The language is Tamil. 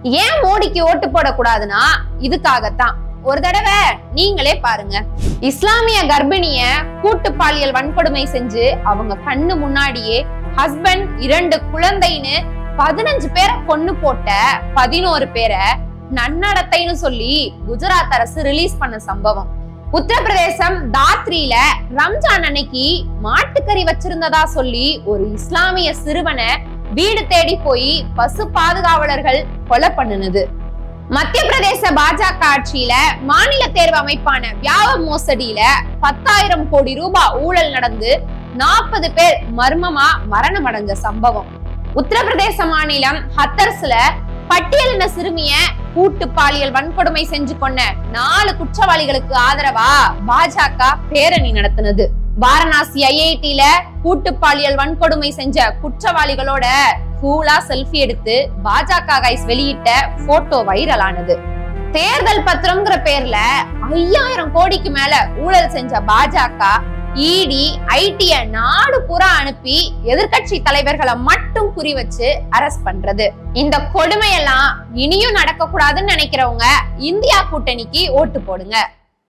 ஏன் மோடிக்கு ஓட்டு போடக்கூடாதுன்னா இதுக்காகத்தான் ஒரு தடவை நீங்களே பாருங்க இஸ்லாமிய கர்ப்பிணிய கூட்டு பாலியல் வன்கொடுமை செஞ்சு அவங்க கண்ணு முன்னாடியே ஹஸ்பண்ட் இரண்டு குழந்தைன்னு பதினஞ்சு பேரை கொன்னு போட்ட பதினோரு பேரை நன்னடத்தைன்னு சொல்லி குஜராத் அரசு ரிலீஸ் பண்ண சம்பவம் உத்தரப்பிரதேசம் தாத்ரியில ரம்ஜான் அன்னைக்கு மாட்டுக்கறி வச்சிருந்ததா சொல்லி ஒரு இஸ்லாமிய சிறுவனை வீடு தேடி போய் பசு பாதுகாவலர்கள் கொலை பண்ணுனது மத்திய பிரதேச பாஜக ஆட்சியில மாநில தேர்வு அமைப்பான வியாப மோசடியில பத்தாயிரம் கோடி ரூபாய் ஊழல் நடந்து நாற்பது பேர் மர்மமா மரணம் அடைஞ்ச சம்பவம் உத்தரப்பிரதேச மாநிலம் ஹத்தர்ஸ்ல பட்டியலின சிறுமிய கூட்டு பாலியல் வன்கொடுமை செஞ்சு கொண்ட நாலு குற்றவாளிகளுக்கு ஆதரவா பாஜக பேரணி நடத்தினது வாரணாசி ஐஐடில கூட்டு பாலியல் வன்கொடுமை செஞ்ச குற்றவாளிகளோட கூலா செல்ஃபி எடுத்து பாஜக கைஸ் வெளியிட்ட போட்டோ வைரல் ஆனது தேர்தல் பத்திரம்ங்கிற பேர்ல ஐயாயிரம் கோடிக்கு மேல ஊழல் செஞ்ச பாஜக இடி ஐடிய நாடு பூரா அனுப்பி எதிர்க்கட்சி தலைவர்களை மட்டும் குறி வச்சு அரெஸ்ட் பண்றது இந்த கொடுமையெல்லாம் இனியும் நடக்க கூடாதுன்னு நினைக்கிறவங்க இந்தியா கூட்டணிக்கு ஓட்டு போடுங்க